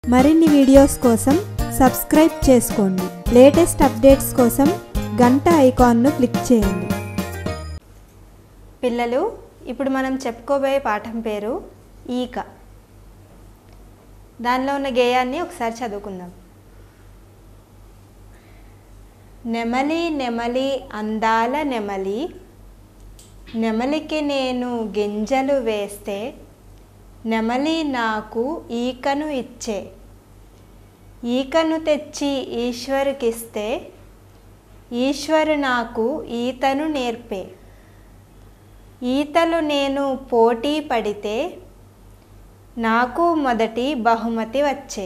మరిన్ని వీడియోస్ కోసం సబ్స్క్రైబ్ చేసుకోండి లేటెస్ట్ అప్డేట్స్ కోసం గంట ఐకాన్ను క్లిక్ చేయండి పిల్లలు ఇప్పుడు మనం చెప్పుకోబోయే పాఠం పేరు ఈక దానిలో ఉన్న గేయాన్ని ఒకసారి చదువుకుందాం నెమలి నెమలి అందాల నెమలి నెమలికి నేను గింజలు వేస్తే నెమలి నాకు ఈకను ఇచ్చే ఈకను తెచ్చి ఈశ్వరుకిస్తే ఈశ్వరు నాకు ఈతను నేర్పే ఈతలు నేను పోటీ పడితే నాకు మొదటి బహుమతి వచ్చే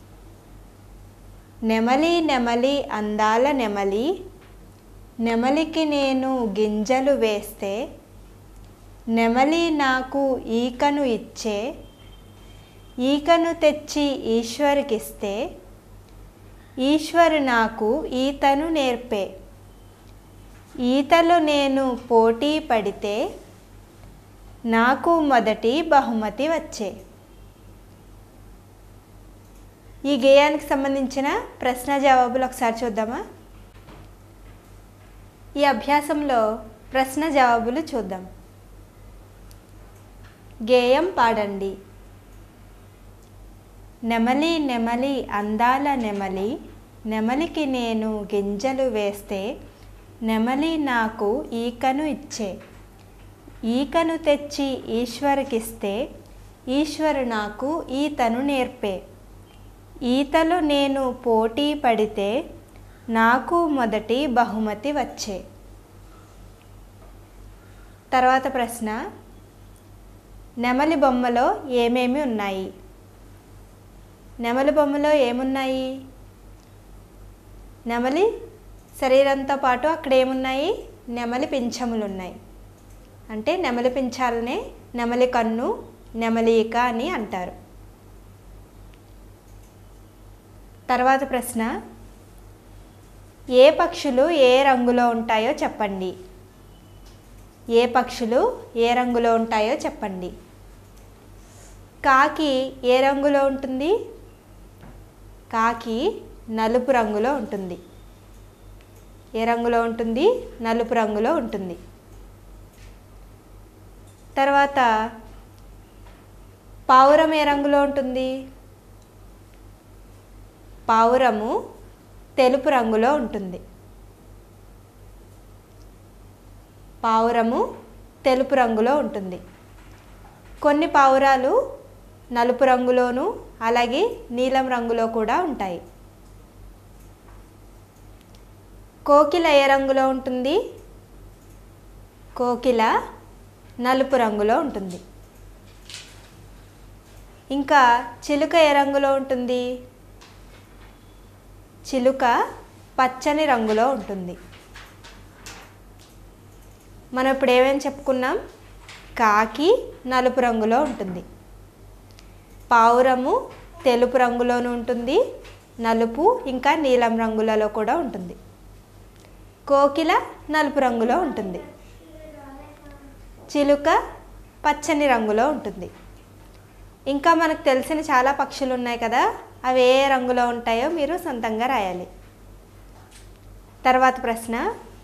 నెమలి నెమలి అందాల నెమలి నెమలికి నేను గింజలు వేస్తే నెమలి నాకు ఈకను ఇచ్చే ఈకను తెచ్చి ఈశ్వరుకిస్తే ఈశ్వరు నాకు ఈతను నేర్పే ఈతలో నేను పోటీ పడితే నాకు మొదటి బహుమతి వచ్చే ఈ గేయానికి సంబంధించిన ప్రశ్న జవాబులు ఒకసారి చూద్దామా ఈ అభ్యాసంలో ప్రశ్న జవాబులు చూద్దాం గేయం పాడండి నెమలి నెమలి అందాల నెమలి నెమలికి నేను గింజలు వేస్తే నెమలి నాకు ఈకను ఇచ్చే ఈకను తెచ్చి ఈశ్వరుకిస్తే ఈశ్వరు నాకు ఈతను నేర్పే ఈతలో నేను పోటీ పడితే నాకు మొదటి బహుమతి వచ్చే తర్వాత ప్రశ్న నెమలి బొమ్మలో ఏమేమి ఉన్నాయి నెమలి బొమ్మలో ఏమున్నాయి నెమలి శరీరంతో పాటు అక్కడ ఏమున్నాయి నెమలి పింఛములు ఉన్నాయి అంటే నెమలి పింఛాలనే నెమలి కన్ను నెమలిక అని అంటారు తర్వాత ప్రశ్న ఏ పక్షులు ఏ రంగులో ఉంటాయో చెప్పండి ఏ పక్షులు ఏ రంగులో ఉంటాయో చెప్పండి కాకి ఏ రంగులో ఉంటుంది కాకి నలుపు రంగులో ఉంటుంది ఏ రంగులో ఉంటుంది నలుపు రంగులో ఉంటుంది తర్వాత పావురం ఏ రంగులో ఉంటుంది పావురము తెలుపు రంగులో ఉంటుంది పావురము తెలుపు రంగులో ఉంటుంది కొన్ని పావురాలు నలుపు రంగులోను అలాగే నీలం రంగులో కూడా ఉంటాయి కోకిల ఏ రంగులో ఉంటుంది కోకిల నలుపు రంగులో ఉంటుంది ఇంకా చిలుక ఏ రంగులో ఉంటుంది చిలుక పచ్చని రంగులో ఉంటుంది మనం ఇప్పుడు ఏమేమి చెప్పుకున్నాం కాకి నలుపు రంగులో ఉంటుంది పావురము తెలుపు రంగులోనూ ఉంటుంది నలుపు ఇంకా నీలం రంగులలో కూడా ఉంటుంది కోకిల నలుపు రంగులో ఉంటుంది చిలుక పచ్చని రంగులో ఉంటుంది ఇంకా మనకు తెలిసిన చాలా పక్షులు ఉన్నాయి కదా అవి ఏ రంగులో ఉంటాయో మీరు సొంతంగా రాయాలి తర్వాత ప్రశ్న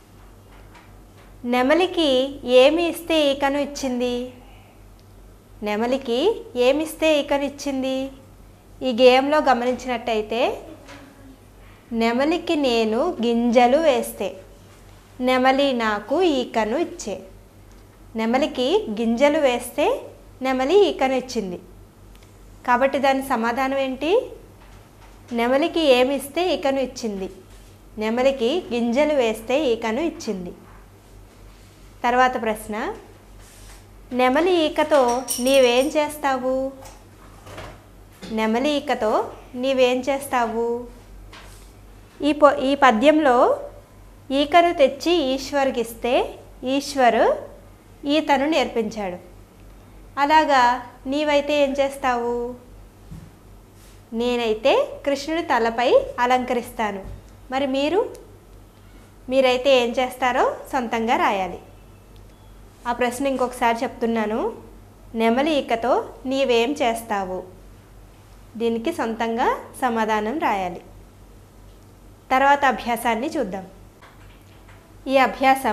నెమలికి ఏమి ఇస్తే ఈకను ఇచ్చింది నెమలికి ఏమి ఇస్తే ఈకను ఇచ్చింది ఈ గేమ్లో గమనించినట్టయితే నెమలికి నేను గింజలు వేస్తే నెమలి నాకు ఈకను ఇచ్చే నెమలికి గింజలు వేస్తే నెమలి ఈకను ఇచ్చింది కాబట్టి దాని సమాధానం ఏంటి నెమలికి ఏమి ఇస్తే ఈకను ఇచ్చింది నెమలికి గింజలు వేస్తే ఈకను ఇచ్చింది తర్వాత ప్రశ్న నెమలి ఈకతో నీవేం చేస్తావు నెమలి ఈకతో నీవేం చేస్తావు ఈ పొ ఈ పద్యంలో ఈకను తెచ్చి ఈశ్వరుకిస్తే ఈశ్వరు ఈతను నేర్పించాడు అలాగా నీవైతే ఏం చేస్తావు నేనైతే కృష్ణుడి తలపై అలంకరిస్తాను మరి మీరు మీరైతే ఏం చేస్తారో సొంతంగా రాయాలి ఆ ప్రశ్న ఇంకొకసారి చెప్తున్నాను నెమలి ఈకతో నీవేం చేస్తావు దీనికి సొంతంగా సమాధానం రాయాలి తర్వాత అభ్యాసాన్ని చూద్దాం ఈ అభ్యాసం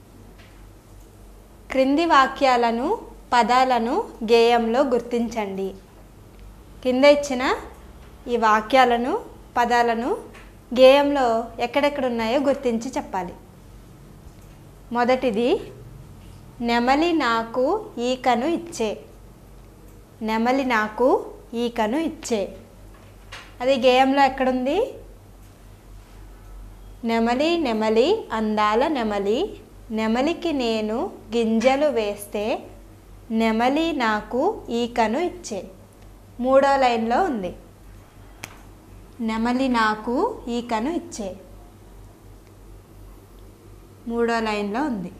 క్రింది వాక్యాలను పదాలను గేయంలో గుర్తించండి కింద ఇచ్చిన ఈ వాక్యాలను పదాలను గేయంలో ఎక్కడెక్కడ ఉన్నాయో గుర్తించి చెప్పాలి మొదటిది నెమలి నాకు ఈకను ఇచ్చే నెమలి నాకు ఈకను ఇచ్చే అది గేయంలో ఎక్కడుంది నెమలి నెమలి అందాల నెమలి నెమలికి నేను గింజలు వేస్తే నెమలి నాకు ఈకను ఇచ్చే మూడో లైన్లో ఉంది నెమలి నాకు ఈకను ఇచ్చే మూడో లైన్లో ఉంది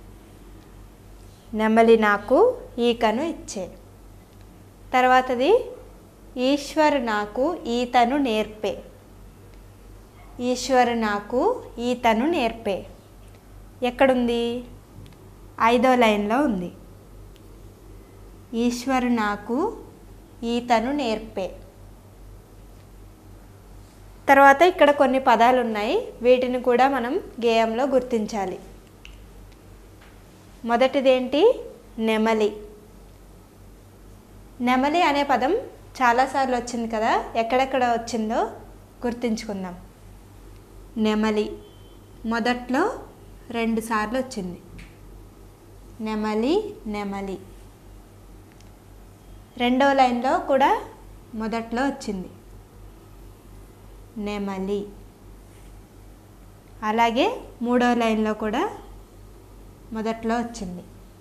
నెమలి నాకు ఈకను ఇచ్చే తర్వాతది ఈశ్వర్ నాకు ఈతను నేర్పే ఈశ్వర్ నాకు ఈతను నేర్పే ఎక్కడుంది ఐదో లైన్లో ఉంది ఈశ్వరు నాకు ఈతను నేర్పే తర్వాత ఇక్కడ కొన్ని పదాలు ఉన్నాయి వీటిని కూడా మనం గేయంలో గుర్తించాలి మొదటిదేంటి నెమలి నెమలి అనే పదం చాలాసార్లు వచ్చింది కదా ఎక్కడెక్కడ వచ్చిందో గుర్తించుకుందాం నెమలి మొదట్లో రెండు సార్లు వచ్చింది నెమలి నెమలి రెండవ లైన్లో కూడా మొదట్లో వచ్చింది నెమలి అలాగే మూడో లైన్లో కూడా మొదట్లో వచ్చింది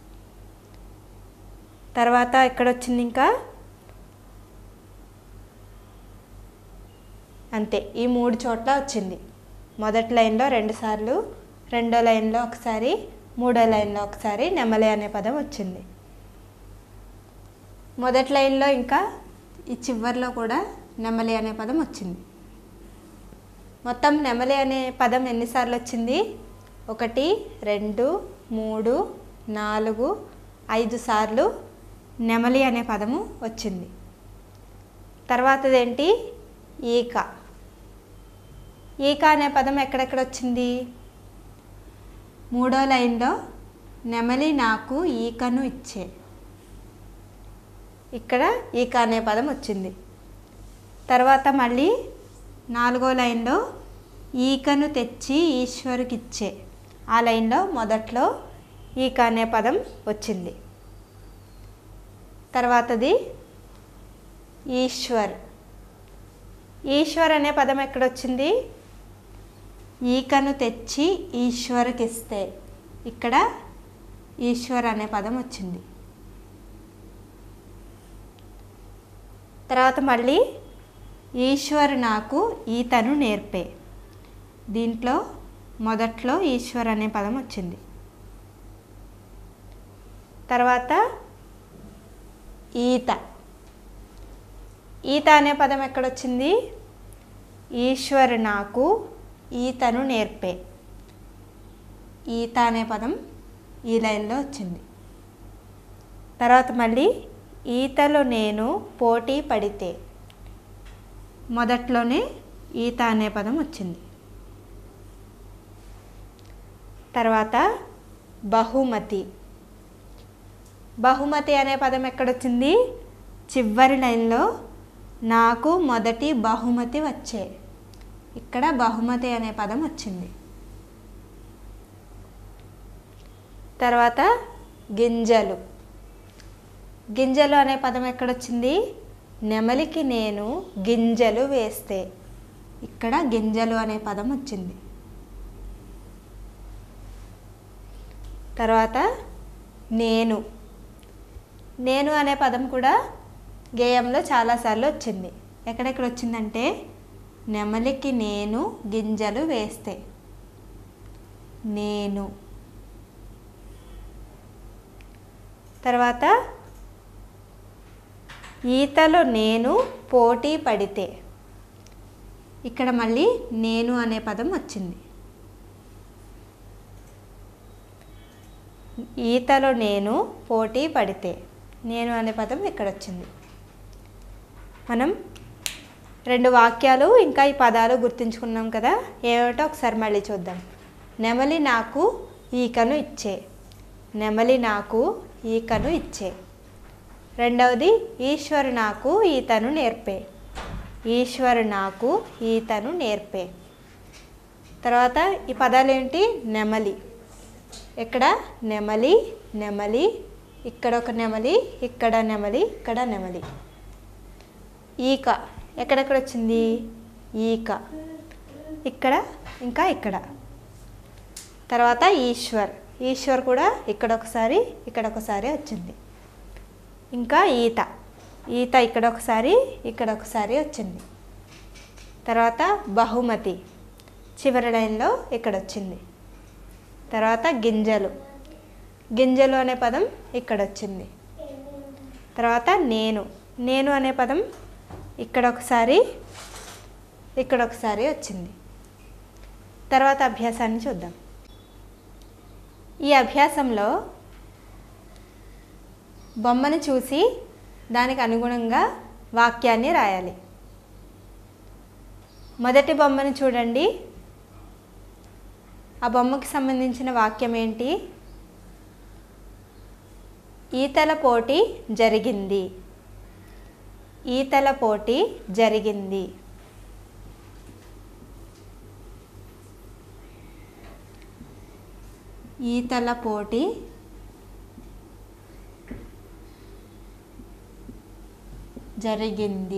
తర్వాత ఎక్కడ వచ్చింది ఇంకా అంతే ఈ మూడు చోట్ల వచ్చింది మొదటి లైన్లో రెండు సార్లు రెండో లైన్లో ఒకసారి మూడో లైన్లో ఒకసారి నెమలి అనే పదం వచ్చింది మొదటి లైన్లో ఇంకా ఈ చివరిలో కూడా నెమలి అనే పదం వచ్చింది మొత్తం నెమలి అనే పదం ఎన్నిసార్లు వచ్చింది ఒకటి రెండు మూడు నాలుగు ఐదు సార్లు నెమలి అనే పదము వచ్చింది తర్వాతదేంటి ఈక ఈక అనే పదం ఎక్కడెక్కడ వచ్చింది మూడో లైన్లో నెమలి నాకు ఈకను ఇచ్చే ఇక్కడ ఈక అనే పదం వచ్చింది తర్వాత మళ్ళీ నాలుగో లైన్లో ఈకను తెచ్చి ఈశ్వరుకి ఇచ్చే ఆ లైన్లో మొదట్లో ఈక అనే పదం వచ్చింది తర్వాతది ఈశ్వర్ ఈశ్వర్ అనే పదం ఎక్కడొచ్చింది ఈకను తెచ్చి ఈశ్వరుకి ఇస్తే ఇక్కడ ఈశ్వర్ అనే పదం వచ్చింది తర్వాత మళ్ళీ ఈశ్వర్ నాకు ఈతను నేర్పే దీంట్లో మొదట్లో ఈశ్వర్ అనే పదం వచ్చింది తర్వాత ఈత ఈత అనే పదం ఎక్కడొచ్చింది ఈశ్వర్ నాకు ఈతను నేర్పే ఈత అనే పదం ఈ లైన్లో వచ్చింది తర్వాత మళ్ళీ ఈతలో నేను పోటీ పడితే మొదట్లోనే ఈత అనే పదం వచ్చింది తర్వాత బహుమతి బహుమతి అనే పదం ఎక్కడొచ్చింది చివరి లైన్లో నాకు మొదటి బహుమతి వచ్చే ఇక్కడ బహుమతి అనే పదం వచ్చింది తర్వాత గింజలు గింజలు అనే పదం ఎక్కడొచ్చింది నెమలికి నేను గింజలు వేస్తే ఇక్కడ గింజలు అనే పదం వచ్చింది తర్వాత నేను నేను అనే పదం కూడా గేయంలో చాలాసార్లు వచ్చింది ఎక్కడెక్కడ వచ్చిందంటే నెమలికి నేను గింజలు వేస్తే నేను తర్వాత ఈతలో నేను పోటీ పడితే ఇక్కడ మళ్ళీ నేను అనే పదం వచ్చింది ఈతలో నేను పోటీ పడితే నేను అనే పదం ఇక్కడ వచ్చింది మనం రెండు వాక్యాలు ఇంకా ఈ పదాలు గుర్తుంచుకున్నాం కదా ఏమిటో ఒకసారి మళ్ళీ చూద్దాం నెమలి నాకు ఈకను ఇచ్చే నెమలి నాకు ఈకను ఇచ్చే రెండవది ఈశ్వరు నాకు ఈతను నేర్పే ఈశ్వరు నాకు ఈతను నేర్పే తర్వాత ఈ పదాలు ఏంటి నెమలి ఇక్కడ నెమలి నెమలి ఇక్కడ ఒక నెమలి ఇక్కడ నెమలి ఇక్కడ నెమలి ఈక ఎక్కడెక్కడ వచ్చింది ఈక ఇక్కడ ఇంకా ఇక్కడ తర్వాత ఈశ్వర్ ఈశ్వర్ కూడా ఇక్కడ ఒకసారి ఇక్కడ ఒకసారి వచ్చింది ఇంకా ఈత ఈత ఇక్కడ ఒకసారి ఇక్కడ ఒకసారి వచ్చింది తర్వాత బహుమతి చివరి లైన్లో ఇక్కడ వచ్చింది తర్వాత గింజలు గింజలు అనే పదం ఇక్కడ వచ్చింది తర్వాత నేను నేను అనే పదం ఇక్కడ ఒకసారి ఇక్కడ ఒకసారి వచ్చింది తర్వాత అభ్యాసాన్ని చూద్దాం ఈ అభ్యాసంలో బొమ్మను చూసి దానికి అనుగుణంగా వాక్యాన్ని రాయాలి మొదటి బొమ్మను చూడండి ఆ బొమ్మకి సంబంధించిన వాక్యం ఏంటి ఈతల పోటీ జరిగింది ఈతల పోటీ జరిగింది ఈతల పోటీ జరిగింది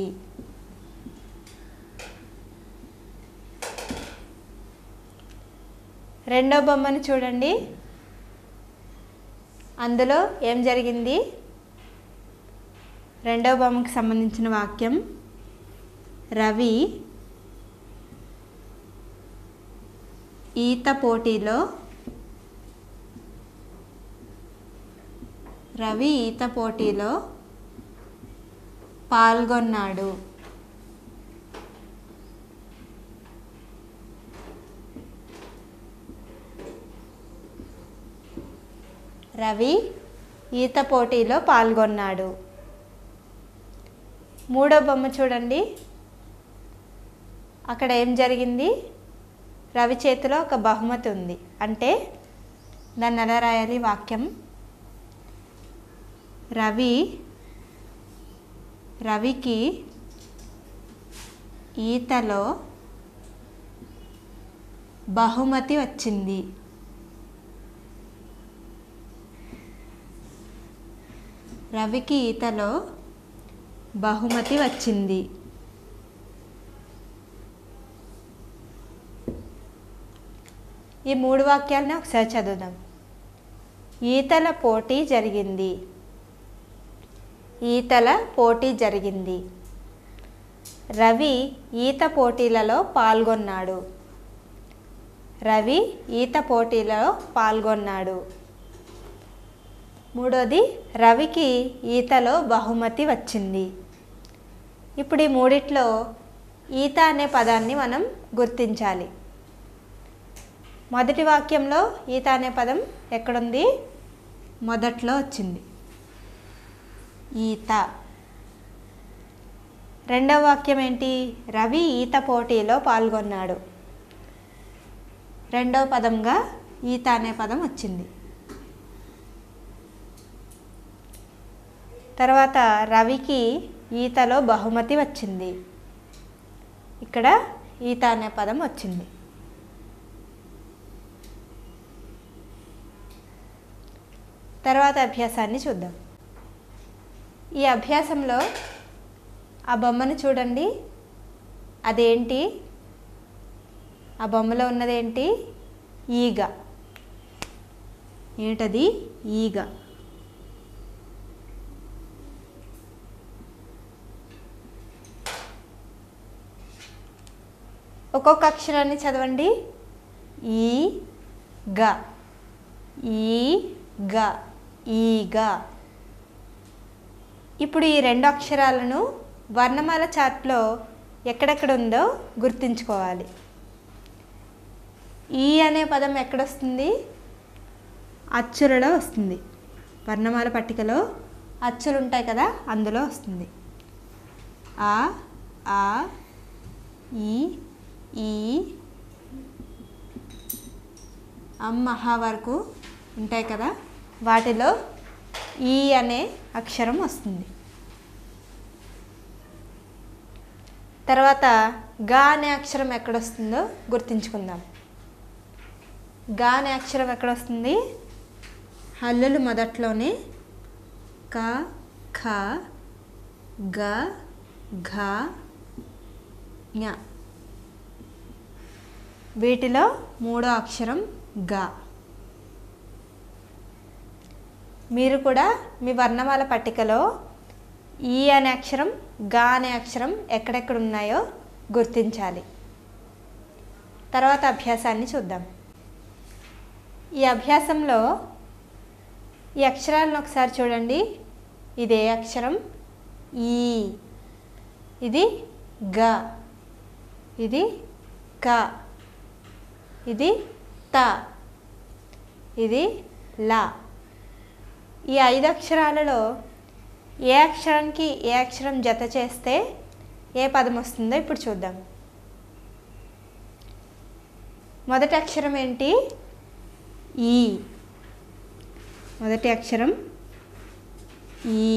రెండో బొమ్మను చూడండి అందులో ఏం జరిగింది రెండో బొమ్మకి సంబంధించిన వాక్యం రవి ఈత పోటీలో రవి ఈత పోటీలో పాల్గొన్నాడు రవి ఈత పోటీలో పాల్గొన్నాడు మూడో బొమ్మ చూడండి అక్కడ ఏం జరిగింది రవి చేతిలో ఒక బహుమతి ఉంది అంటే దాన్ని ఎలా రాయాలి వాక్యం రవి రవికి ఈతలో బహుమతి వచ్చింది రవికి ఈతలో బహుమతి వచ్చింది ఈ మూడు వాక్యాలని ఒకసారి చదువుదాం ఈతల పోటీ జరిగింది ఈతల పోటీ జరిగింది రవి ఈత పోటీలలో పాల్గొన్నాడు రవి ఈత పోటీలలో పాల్గొన్నాడు మూడోది రవికి ఈతలో బహుమతి వచ్చింది ఇప్పుడు ఈ మూడిట్లో ఈత అనే పదాన్ని మనం గుర్తించాలి మొదటి వాక్యంలో ఈత అనే పదం ఎక్కడుంది మొదట్లో వచ్చింది ఈత రెండవ వాక్యం ఏంటి రవి ఈత పోటీలో పాల్గొన్నాడు రెండవ పదంగా ఈత అనే పదం వచ్చింది తర్వాత రవికి ఈతలో బహుమతి వచ్చింది ఇక్కడ ఈత అనే పదం వచ్చింది తర్వాత అభ్యాసాన్ని చూద్దాం ఈ అభ్యాసంలో ఆ బొమ్మను చూడండి అదేంటి ఆ బొమ్మలో ఉన్నదేంటి ఈగ ఏంటది ఈగ ఒక్కొక్క అక్షరాన్ని చదవండి ఈ గ ఈ గ ఈగ ఇప్పుడు ఈ రెండు అక్షరాలను వర్ణమాల చార్ట్లో ఎక్కడెక్కడ ఉందో గుర్తుంచుకోవాలి ఈ అనే పదం ఎక్కడొస్తుంది అచ్చులలో వస్తుంది వర్ణమాల పట్టికలో అచ్చులు ఉంటాయి కదా అందులో వస్తుంది ఆ ఆ ఈ ఈ అమ్మహ వరకు ఉంటాయి కదా వాటిలో ఈ అనే అక్షరం వస్తుంది తర్వాత గా అనే అక్షరం ఎక్కడొస్తుందో గుర్తుంచుకుందాం గా అనే అక్షరం ఎక్కడొస్తుంది హల్లులు మొదట్లోనే క ఖ గ ఘ ఞ వీటిలో మూడో అక్షరం గా మీరు కూడా మీ వర్ణమాల పట్టికలో ఈ అనే అక్షరం గా అనే అక్షరం ఎక్కడెక్కడ ఉన్నాయో గుర్తించాలి తర్వాత అభ్యాసాన్ని చూద్దాం ఈ అభ్యాసంలో ఈ అక్షరాలను ఒకసారి చూడండి ఇది ఏ అక్షరం ఈ ఇది గ ఇది క ఇది త ఇది లా ఈ ఐదు అక్షరాలలో ఏ అక్షరానికి ఏ అక్షరం జత చేస్తే ఏ పదం వస్తుందో ఇప్పుడు చూద్దాం మొదటి అక్షరం ఏంటి ఈ మొదటి అక్షరం ఈ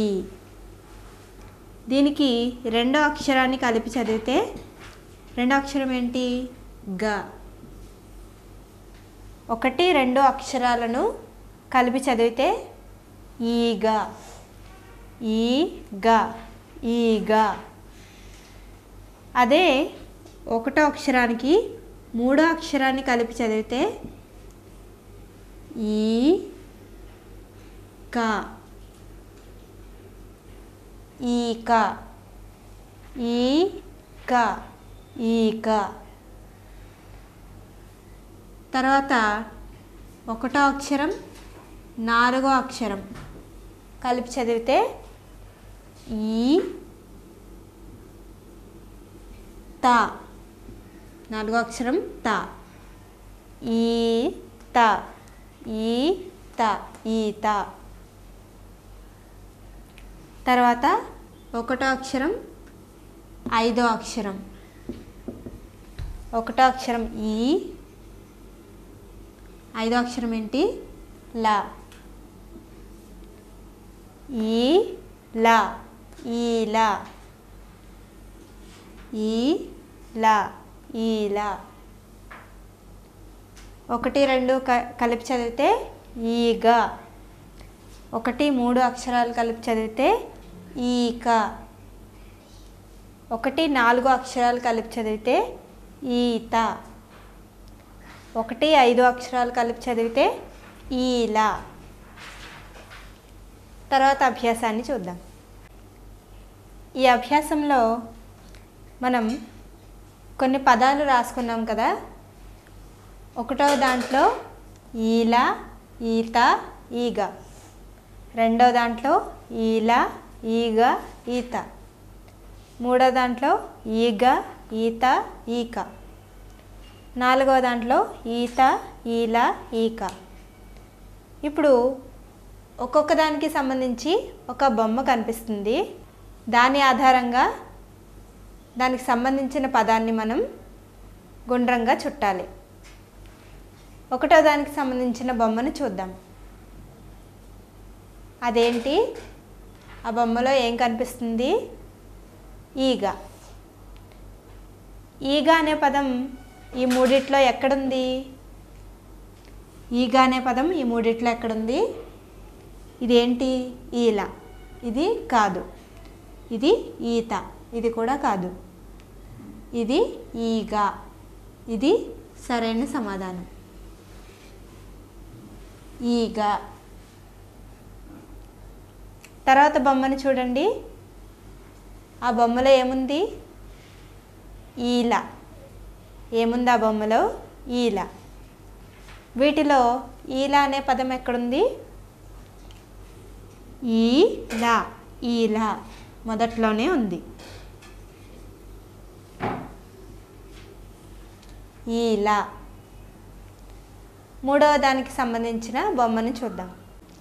దీనికి రెండో అక్షరాన్ని కలిపి చదివితే రెండో అక్షరం ఏంటి గ ఒకటి రెండు అక్షరాలను కలిపి చదివితే ఈగ ఈగ ఈగ అదే ఒకటో అక్షరానికి మూడో అక్షరాన్ని కలిపి చదివితే ఈ క ఈక ఈక ఈక తర్వాత ఒకటో అక్షరం నాలుగో అక్షరం కలిపి చదివితే ఈ త నాలుగో అక్షరం త ఈ త ఈ త ఈత తర్వాత ఒకటో అక్షరం ఐదో అక్షరం ఒకటో అక్షరం ఈ ఐదో అక్షరం ఏంటి లా ఈ లా ఈ లా ఈ లా ఈ లా ఒకటి రెండు క కలిపి చదివితే ఈగ ఒకటి మూడు అక్షరాలు కలిపి చదివితే ఈక ఒకటి నాలుగు అక్షరాలు కలిపి చదివితే ఈత ఒకటి ఐదు అక్షరాలు కలిపి చదివితే ఈలా తర్వాత అభ్యాసాన్ని చూద్దాం ఈ అభ్యాసంలో మనం కొన్ని పదాలు రాసుకున్నాం కదా ఒకటో దాంట్లో ఈల ఈత ఈగ రెండో దాంట్లో ఈల ఈగ ఈత మూడో దాంట్లో ఈగ ఈత ఈక నాలుగవ దాంట్లో ఈత ఈల ఈక ఇప్పుడు ఒక్కొక్క దానికి సంబంధించి ఒక బొమ్మ కనిపిస్తుంది దాని ఆధారంగా దానికి సంబంధించిన పదాన్ని మనం గుండ్రంగా చుట్టాలి ఒకటో దానికి సంబంధించిన బొమ్మను చూద్దాం అదేంటి ఆ బొమ్మలో ఏం కనిపిస్తుంది ఈగ ఈగ అనే పదం ఈ మూడిట్లో ఎక్కడుంది ఈగ అనే పదం ఈ మూడిట్లో ఎక్కడుంది ఇదేంటి ఈల ఇది కాదు ఇది ఈత ఇది కూడా కాదు ఇది ఈగ ఇది సరైన సమాధానం ఈగ తర్వాత బొమ్మను చూడండి ఆ బొమ్మలో ఏముంది ఈల ఏముంది ఆ బొమ్మలో ఈల వీటిలో ఈల అనే పదం ఎక్కడుంది ఈలా ఈలా మొదట్లోనే ఉంది ఈలా మూడవ దానికి సంబంధించిన బొమ్మను చూద్దాం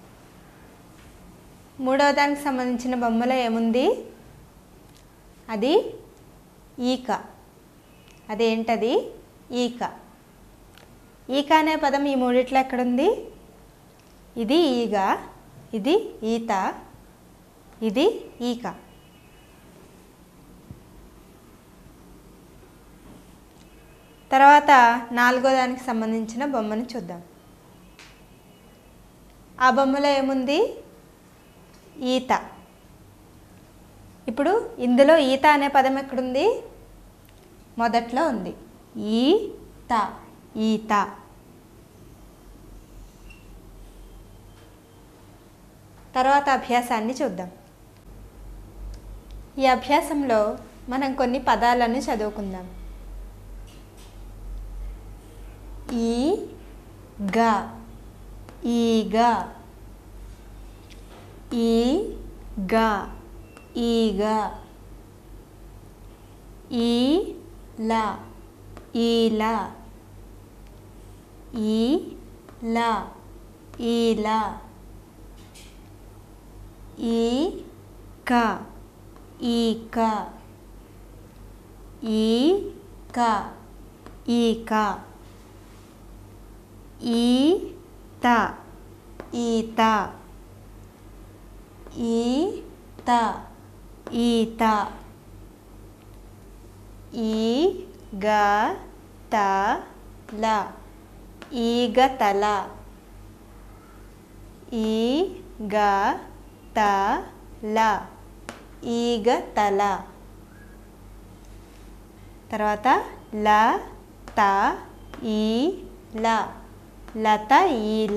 మూడవ దానికి సంబంధించిన బొమ్మలో ఏముంది అది ఈక అదేంటది ఈక ఈక అనే పదం ఈ మూడిట్లో ఎక్కడుంది ఇది ఈగ ఇది ఈత ఇది ఈక తర్వాత నాలుగో దానికి సంబంధించిన బొమ్మను చూద్దాం ఆ బొమ్మలో ఏముంది ఈత ఇప్పుడు ఇందులో ఈత అనే పదం ఎక్కడుంది మొదట్లో ఉంది ఈత ఈత తర్వాత అభ్యాసాన్ని చూద్దాం ఈ అభ్యాసంలో మనం కొన్ని పదాలను చదువుకుందాం ఈ గ ఈగ ఈ గ ఈగ ఈ ల ఈల ఈ ల ఈల ఈ క ఈక ఈ క ఈక ఈత ఈత ఈత ఈత ఈగ త ల ఈగతల ఈగ త ల ఈగతల తర్వాత ల త ఈ ల లత ఈల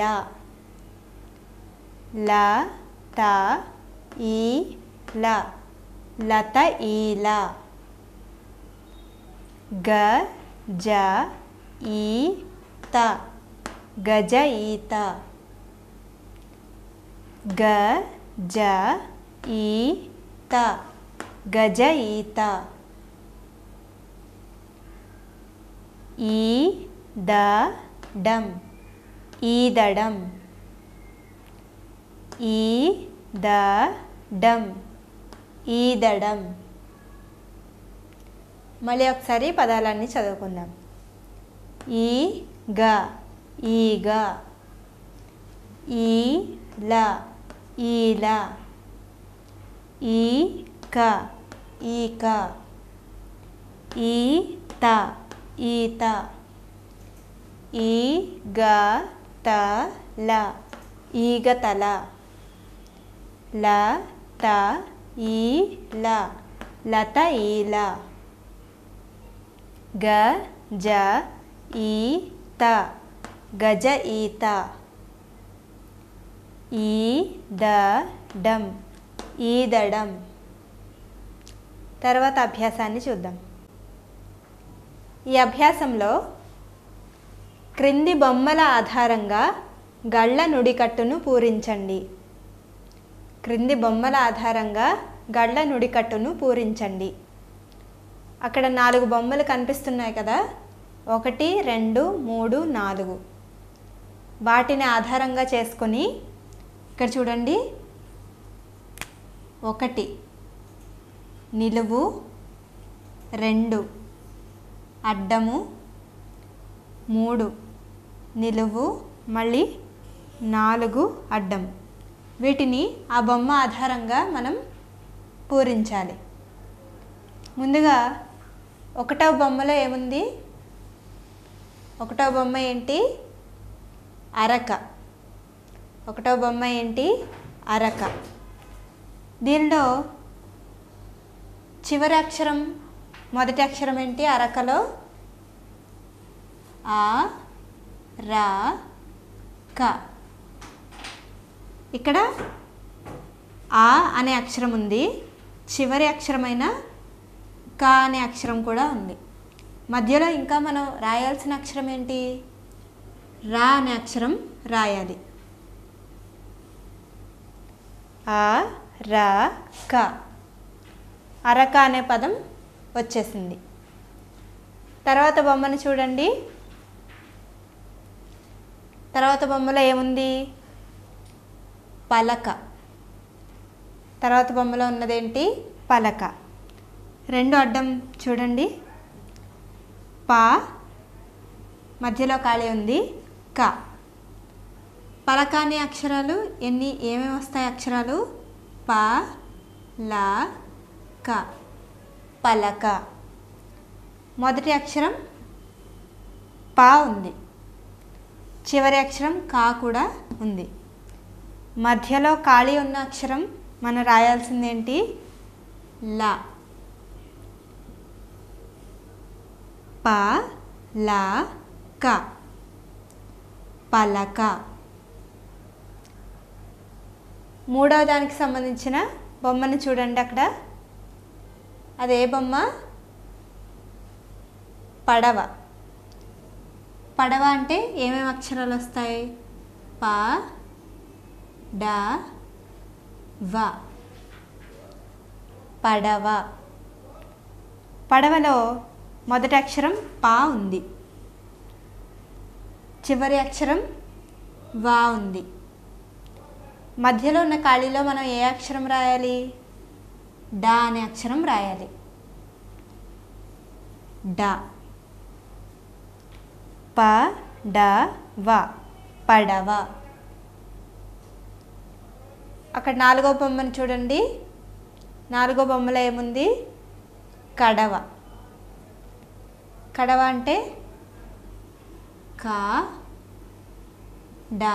ల త ఈ ల లత ఈల గ జ ఈ త గజ ఈత గ జ ఈ త గజ ఈత ఈ ద డం ఈదడం ఈ ద డం ఈదడం మళ్ళీ ఒకసారి పదాలన్నీ చదువుకుందాం ఈ గ ఈగ ఈ ల ఈల ఈ క ఈక ఈ త ఈత ఈ గ త ల ఈగతల ల త ఈ ల లత ఈల గ జ ఈ త గజ ఈత ఈ ద డం ఈదడం తర్వాత అభ్యాసాన్ని చూద్దాం ఈ అభ్యాసంలో క్రింది బొమ్మల ఆధారంగా గళ్ళ నుడికట్టును పూరించండి క్రింది బొమ్మల ఆధారంగా గళ్ళ నుడికట్టును పూరించండి అక్కడ నాలుగు బొమ్మలు కనిపిస్తున్నాయి కదా ఒకటి రెండు మూడు నాలుగు వాటిని ఆధారంగా చేసుకొని ఇక్కడ చూడండి ఒకటి నిలువు రెండు అడ్డము మూడు నిలువు మళ్ళీ నాలుగు అడ్డం వీటిని ఆ బొమ్మ ఆధారంగా మనం పూరించాలి ముందుగా ఒకటో బొమ్మలో ఏముంది ఒకటో బొమ్మ ఏంటి అరక ఒకటో బొమ్మ ఏంటి అరక దీనిలో చివరి అక్షరం మొదటి అక్షరం ఏంటి అరకలో ఆ రా క ఇక్కడ ఆ అనే అక్షరం ఉంది చివరి అక్షరమైన క అనే అక్షరం కూడా ఉంది మధ్యలో ఇంకా మనం రాయాల్సిన అక్షరం ఏంటి రా అనే అక్షరం రాయాలి ఆ రా క అరక అనే పదం వచ్చేసింది తర్వాత బొమ్మను చూడండి తర్వాత బొమ్మలో ఏముంది పలక తర్వాత బొమ్మలో ఉన్నదేంటి పలక రెండు అడ్డం చూడండి పా మధ్యలో ఖాళీ ఉంది క పలకాని అక్షరాలు ఎన్ని ఏమేమి వస్తాయి అక్షరాలు ప ల క పలక మొదటి అక్షరం పా ఉంది చివరి అక్షరం కా కూడా ఉంది మధ్యలో ఖాళీ ఉన్న అక్షరం మనం రాయాల్సింది ఏంటి లా ప ల క పలక మూడవ దానికి సంబంధించిన బొమ్మను చూడండి అక్కడ అదే బొమ్మ పడవ పడవ అంటే ఏమేమి అక్షరాలు వస్తాయి ప డ వ పడవ పడవలో మొదటి అక్షరం పా ఉంది చివరి అక్షరం వా ఉంది మధ్యలో ఉన్న ఖాళీలో మనం ఏ అక్షరం రాయాలి డా అనే అక్షరం రాయాలి డా ప డ వ పడవ అక్కడ నాలుగో బొమ్మను చూడండి నాలుగో బొమ్మలో ఏముంది కడవ కడవ అంటే క డ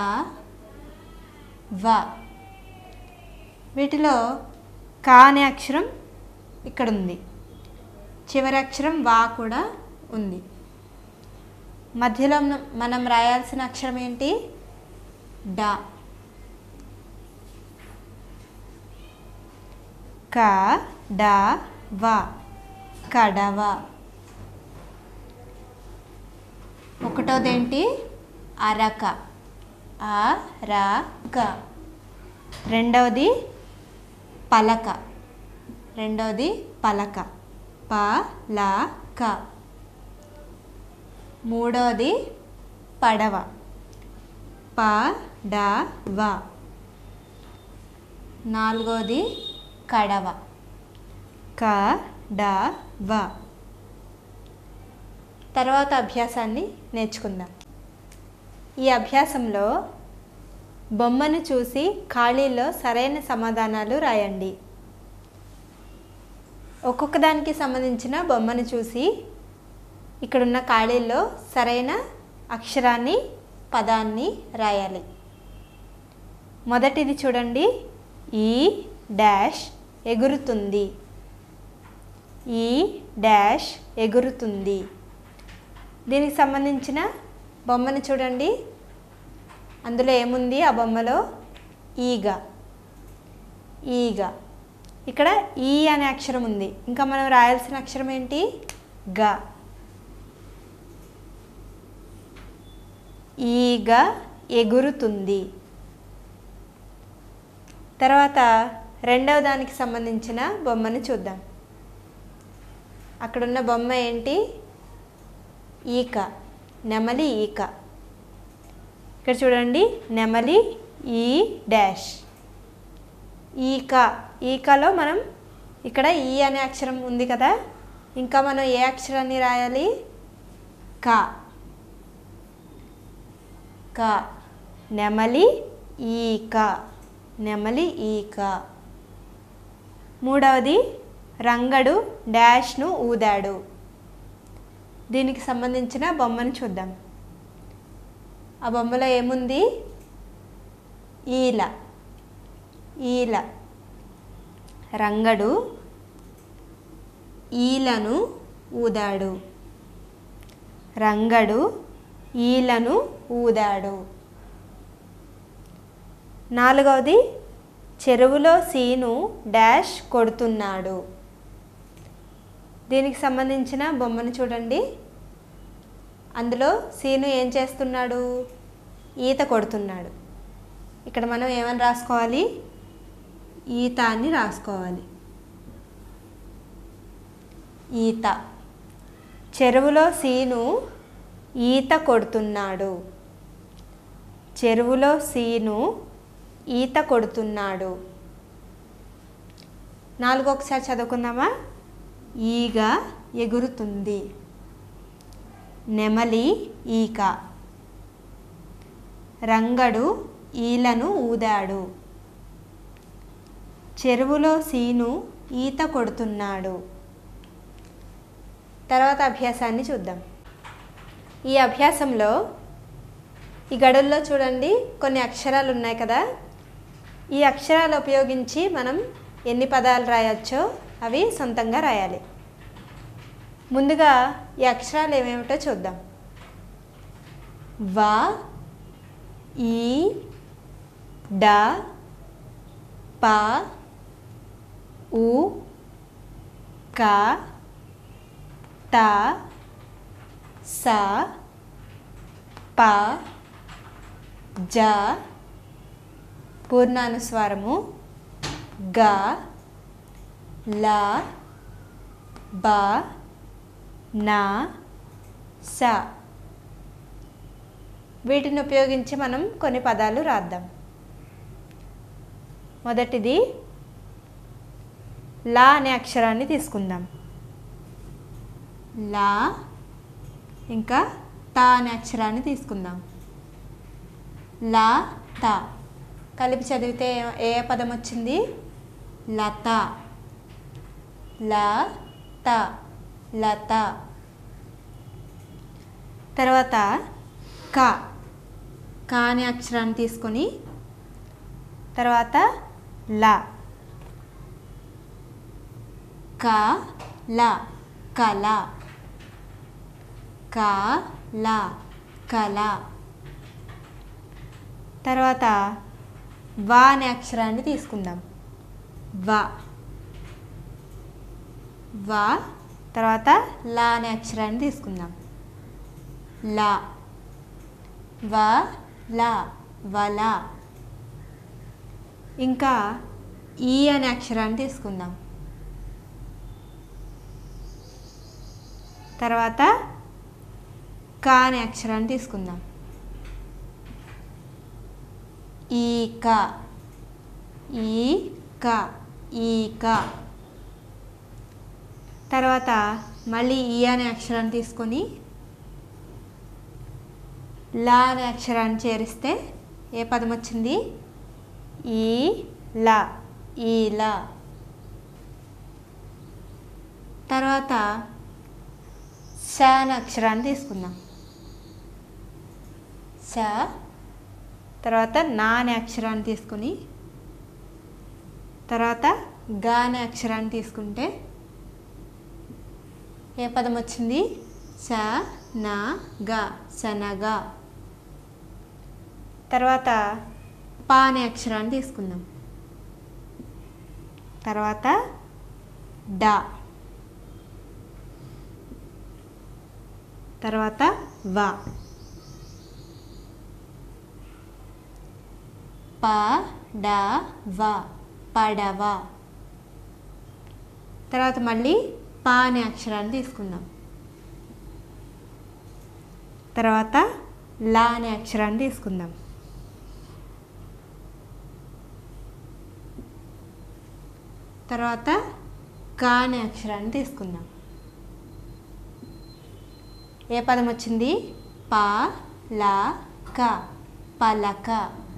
వ వీటిలో కా అనే అక్షరం ఇక్కడ ఉంది చివరి అక్షరం వా కూడా ఉంది మధ్యలో మన- మనం రాయాల్సిన అక్షరం ఏంటి డా క డ వ కడవ ఒకటోదేంటి అరక ఆ ర క రెండవది పలక రెండవది పలక ప ల క మూడవది పడవ ప డ వ నాలుగవది కడవ క డ వ తర్వాత అభ్యాసాన్ని నేర్చుకుందాం ఈ అభ్యాసంలో బొమ్మను చూసి ఖాళీలో సరైన సమాధానాలు రాయండి ఒక్కొక్క దానికి సంబంధించిన బొమ్మను చూసి ఇక్కడున్న ఖాళీల్లో సరైన అక్షరాన్ని పదాన్ని రాయాలి మొదటిది చూడండి ఈ డాష్ ఎగురుతుంది ఈ డాష్ ఎగురుతుంది దీనికి సంబంధించిన బొమ్మను చూడండి అందులో ఏముంది ఆ బొమ్మలో ఈగ ఈగ ఇక్కడ ఈ అనే అక్షరం ఉంది ఇంకా మనం రాయాల్సిన అక్షరం ఏంటి గ ఈగ ఎగురుతుంది తర్వాత రెండవ దానికి సంబంధించిన బొమ్మను చూద్దాం అక్కడున్న బొమ్మ ఏంటి ఈక నెమలి ఈక ఇక్కడ చూడండి నెమలి ఈ డాష్ ఈక ఈకలో మనం ఇక్కడ ఈ అనే అక్షరం ఉంది కదా ఇంకా మనం ఏ అక్షరాన్ని రాయాలి క క నెమలి ఈక నెమలి ఈక మూడవది రంగడు డాష్ను ఊదాడు దీనికి సంబంధించిన బొమ్మను చూద్దాం ఆ బొమ్మలో ఏముంది ఈల ఈల రంగడు ఈలను ఊదాడు రంగడు ఈలను ఊదాడు నాలుగవది చెరువులో సీను డాష్ కొడుతున్నాడు దీనికి సంబంధించిన బొమ్మను చూడండి అందులో సీను ఏం చేస్తున్నాడు ఈత కొడుతున్నాడు ఇక్కడ మనం ఏమని రాసుకోవాలి ఈత అని రాసుకోవాలి ఈత చెరువులో సీను ఈత కొడుతున్నాడు చెరువులో సీను ఈత కొడుతున్నాడు నాలుగు ఒకసారి చదువుకుందామా ఈగ ఎగురుతుంది నెమలి ఈక రంగడు ఈలను ఊదాడు చెరువులో సీను ఈత కొడుతున్నాడు తర్వాత అభ్యాసాన్ని చూద్దాం ఈ అభ్యాసంలో ఈ గడుల్లో చూడండి కొన్ని అక్షరాలు ఉన్నాయి కదా ఈ అక్షరాలు ఉపయోగించి మనం ఎన్ని పదాలు రాయొచ్చో అవి సొంతంగా రాయాలి ముందుగా ఈ అక్షరాలు ఏమేమిటో చూద్దాం వ ఈ డ ప ఉ క త స ప జ పూర్ణానుస్వారము గ ల బ న స వీటిని ఉపయోగించి మనం కొన్ని పదాలు రాద్దాం మొదటిది లా అనే అక్షరాన్ని తీసుకుందాం లా ఇంకా తా అనే అక్షరాన్ని తీసుకుందాం లా త కలిపి చదివితే ఏ- ఏ పదం వచ్చింది లత ల త లత తర్వాత క క అనే అక్షరాన్ని తీసుకొని తర్వాత ల క ల కల క ల కల తర్వాత వా అనే అక్షరాన్ని తీసుకుందాం వా వా తర్వాత లా అనే అక్షరాన్ని తీసుకుందాం లా వ లా వల ఇంకా ఈ అనే అక్షరాన్ని తీసుకుందాం తర్వాత క అనే అక్షరాన్ని తీసుకుందాం ఈక ఈక ఈక తర్వాత మళ్ళీ ఈ అనే అక్షరాన్ని తీసుకొని లా అనే అక్షరాన్ని చేరిస్తే ఏ పదం వచ్చింది ఈ లా ఈ లా తర్వాత స అనే అక్షరాన్ని తీసుకుందాం స తర్వాత నా అనే అక్షరాన్ని తీసుకుని తర్వాత గా అనే అక్షరాన్ని తీసుకుంటే ఏ పదం వచ్చింది స నా గా సనగా తర్వాత పా అనే అక్షరాన్ని తీసుకుందాం తర్వాత డా తర్వాత వా ప డ వ పడవ తర్వాత మళ్ళీ పా అనే అక్షరాన్ని తీసుకుందాం తర్వాత లా అనే అక్షరాన్ని తీసుకుందాం తర్వాత కా అనే అక్షరాన్ని తీసుకుందాం ఏ పదం వచ్చింది పా లా క పలక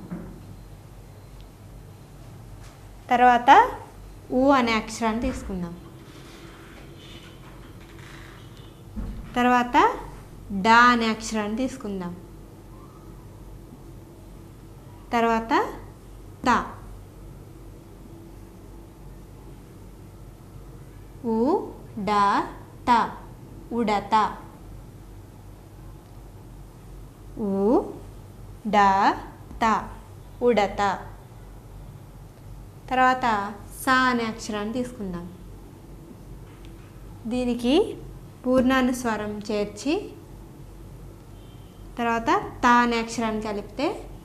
తర్వాత ఊ అనే అక్షరాన్ని తీసుకుందాం తర్వాత డా అనే అక్షరాన్ని తీసుకుందాం తర్వాత త ఉ డా త ఉడత ఉ డా త ఉడత తర్వాత సా అనే అక్షరాన్ని తీసుకుందాం దీనికి పూర్ణానుస్వరం చేర్చి తర్వాత తా అనే అక్షరాన్ని కలిపితే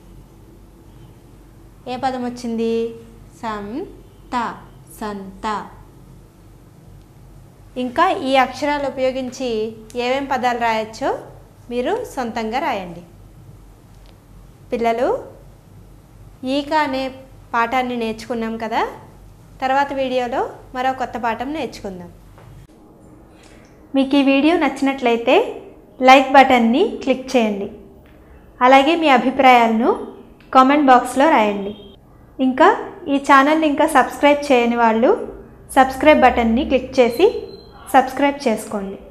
ఏ పదం వచ్చింది సం త సంత ఇంకా ఈ అక్షరాలు ఉపయోగించి ఏమేం పదాలు రాయొచ్చో మీరు సొంతంగా రాయండి పిల్లలు ఈక అనే పాఠాన్ని నేర్చుకున్నాం కదా తర్వాత వీడియోలో మరో కొత్త పాఠం నేర్చుకుందాం మీకు ఈ వీడియో నచ్చినట్లయితే లైక్ బటన్ని క్లిక్ చేయండి అలాగే మీ అభిప్రాయాలను కామెంట్ బాక్స్లో రాయండి ఇంకా ఈ ఛానల్ని ఇంకా సబ్స్క్రైబ్ చేయని వాళ్ళు సబ్స్క్రైబ్ బటన్ని క్లిక్ చేసి సబ్స్క్రైబ్ చేసుకోండి